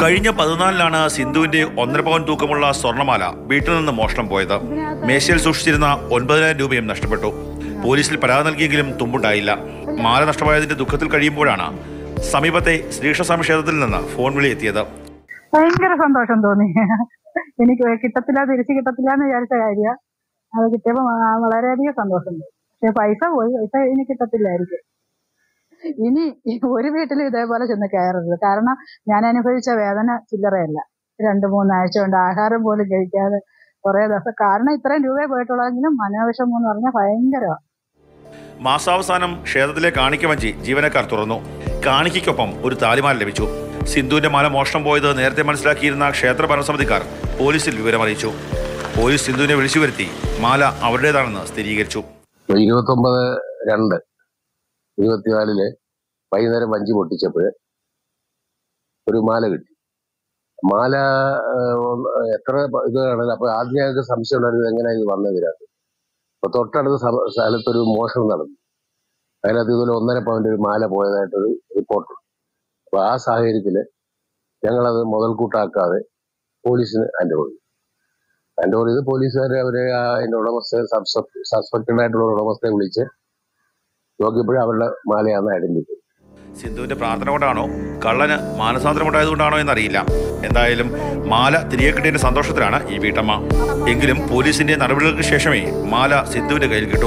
കഴിഞ്ഞ പതിനാലിനാണ് സിന്ധുവിന്റെ ഒന്നര പവൻ തൂക്കമുള്ള സ്വർണമാല വീട്ടിൽ നിന്ന് മോഷണം പോയത് മേശയിൽ സൂക്ഷിച്ചിരുന്ന ഒൻപതിനായിരം രൂപയും നഷ്ടപ്പെട്ടു പോലീസിൽ പരാതി നൽകിയെങ്കിലും തുമ്പുണ്ടായില്ല മാല നഷ്ടമായതിന്റെ ദുഃഖത്തിൽ കഴിയുമ്പോഴാണ് സമീപത്തെ ശ്രീകൃഷ്ണസ്വാമി ക്ഷേത്രത്തിൽ നിന്ന് ഫോൺ വിളി എത്തിയത് ഭയങ്കര സന്തോഷം തോന്നി എനിക്ക് കിട്ടത്തില്ല തിരിച്ചു കിട്ടത്തില്ല എന്ന് വിചാരിച്ച കാര്യം അത് കിട്ടിയപ്പോ വ- വളരെയധികം സന്തോഷം തോന്നി പക്ഷെ പൈസ പോയി പൈസ ഇനി കിട്ടത്തില്ലായിരിക്കും ഇനി ഈ ഒരു വീട്ടിലും ഇതേപോലെ ചെന്ന് കയറരുത് കാരണം ഞാൻ അനുഭവിച്ച വേദന ചില്ലറയല്ല രണ്ടു മൂന്നാഴ്ച കൊണ്ട് ആഹാരം പോലും കഴിക്കാതെ കുറെ ദിവസം കാരണം ഇത്രയും രൂപയെ പോയിട്ടുള്ളതെങ്കിലും മനോവിഷമം എന്ന് പറഞ്ഞാൽ ഭയങ്കരമാണ് മാസാവസാനം ക്ഷേത്രത്തിലെ കാണിക്ക വഞ്ചി ജീവനക്കാർ തുറന്നു കാണിക്കൊപ്പം ഒരു താലിമാല ലഭിച്ചു സിന്ധുവിന്റെ മാല മോഷണം പോയത് നേരത്തെ മനസ്സിലാക്കിയിരുന്ന ക്ഷേത്ര ഭരണസമിതിക്കാർ പോലീസിൽ വിവരമറിയിച്ചു പോലീസ് സിന്ധുവിനെ വിളിച്ചു വരുത്തി മാല അവരുടേതാണെന്ന് സ്ഥിരീകരിച്ചു ഇരുപത്തൊമ്പത് രണ്ട് ഇരുപത്തിനാലില് വൈകുന്നേരം വഞ്ചി പൊട്ടിച്ചപ്പോൾ ഒരു മാല കിട്ടി മാല ആഹ്, എത്ര ഇത് ആണല്ലോ അപ്പൊ ആദ്യം ഞങ്ങൾക്ക് സംശയം ഉണ്ടായിരുന്നു എങ്ങനെ ഇത് വന്നത് ഇതിനകത്ത് അപ്പൊ തൊട്ടടുത്ത സ്ഥ- സ്ഥലത്തൊരു മോഷണം നടന്നു അതിനകത്ത് ഇതുപോലെ ഒന്നര പവന്റെ ഒരു മാല പോയതായിട്ടൊരു റിപ്പോർട്ടുണ്ട് അപ്പൊ ആ സാഹചര്യത്തില് ഞങ്ങളത് മുതൽക്കൂട്ടാക്കാതെ പോലീസിന് ഹാൻഡ് ഓവർ ചെയ്തു ഹാൻഡ് ഓവർ ചെയ്ത് പോലീസുകാരെ അവരെ ആ അതിന്റെ ഉടമസ്ഥ സസ്പെക്റ്റഡ് ആയിട്ടുള്ള ഉടമസ്ഥയെ വിളിച്ച് നോക്കിയപ്പോഴും അവരുടെ മാലയാണ് ഐഡന്റിഫൈ സിന്ധുവിന്റെ പ്രാർത്ഥന കൊണ്ടാണോ കള്ളന് മാനസാന്തരം ഉണ്ടായതുകൊണ്ടാണോ എന്നറിയില്ല എന്തായാലും മാല തിരികെ കിട്ടിയതിന്റെ സന്തോഷത്തിലാണ് ഈ വീട്ടമ്മ എങ്കിലും പോലീസിന്റെ നടപടികൾക്ക് ശേഷമേ മാല സിന്ധുവിന്റെ കയ്യിൽ കിട്ടൂ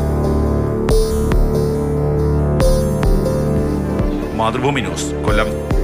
മാതൃഭൂമി ന്യൂസ് കൊല്ലം